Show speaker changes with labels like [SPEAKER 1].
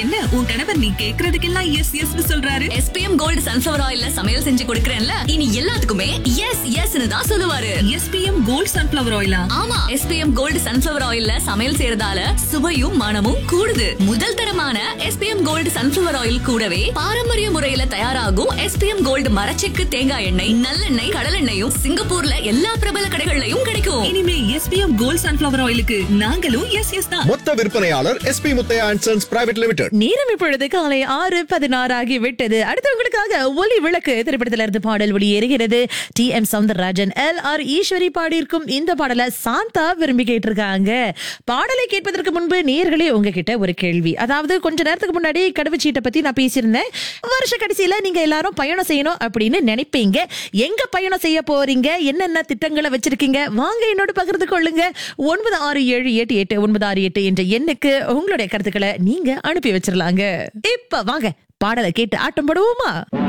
[SPEAKER 1] என்ன உன் கணவர் நீ கேக்குறதுக்கெல்லாம் எஸ் எஸ் சொல்றாரு
[SPEAKER 2] எஸ்பிஎம் கோல்டு சன்ஃபிளவர் ஆயில்ல சமையல் செஞ்சு கொடுக்கறேன்ல இனி எல்லாத்துக்குமே எஸ் எஸ்னு தான் சொல்லுவாரு
[SPEAKER 1] எஸ்பிஎம் கோல்ட் சன்ஃபிளவர் ஆயிலா
[SPEAKER 2] ஆமா எஸ்பிஎம் கோல்டு சன்ஃபிளவர் ஆயில்ல சமையல் செய்யறதால சுவையும் மனமும் கூடுது முதல் தரமான எஸ்பிஎம் கோல்டு சன்ஃபிளவர் ஆயில் கூடவே பாரம்பரிய முறையில தயாராகும் எஸ்பிஎம் கோல்டு மரச்செக்கு தேங்காய் எண்ணெய் நல்லெண்ணெய் கடலெண்ணெயும் சிங்கப்பூர்ல எல்லா பிரபல கடைகள்லயும் கிடைக்கும்
[SPEAKER 1] இனிமே எஸ்பிஎம் கோல்ட் சன்ஃபிளவர் ஆயிலுக்கு நாங்களும் எஸ் எஸ் தான்
[SPEAKER 3] மொத்த விற்பனையாளர் S P Muthiah and sons private limited
[SPEAKER 4] நேரம் இப்பொழுது காலை ஆறு பதினாறு ஆகி விட்டது அடுத்தவங்களுக்காக ஒலி விளக்கு திரைப்படத்திலிருந்து இருந்து பாடல் வெளியேறுகிறது T M Soundararajan L R Eswari பாடியிருக்கும் இந்த பாடலை சாந்தா விரும்பி கேட்டிருக்காங்க பாடலை கேட்பதற்கு முன்பு நேர்களே உங்ககிட்ட ஒரு கேள்வி அதாவது கொஞ்ச நேரத்துக்கு முன்னாடி கடவுச்சீட்டை பத்தி நான் பேசியிருந்தேன் வருஷ கடைசியில நீங்க எல்லாரும் பயணம் செய்யணும் அப்படின்னு நினைப்பீங்க எங்க பயணம் செய்ய போறீங்க என்னென்ன திட்டங்களை வச்சிருக்கீங்க வாங்க என்னோட பகிர்ந்து கொள்ளுங்க ஒன்பது ஆறு ஏழு எட்டு எட்டு ஒன்பது ஆறு எட்டு என்ற எண்ணுக்கு உங்களுடைய கருத்துக்களை நீங்க அனுப்பி வச்சிடலாங்க இப்ப வாங்க பாடலை கேட்டு ஆட்டம் போடுவோமா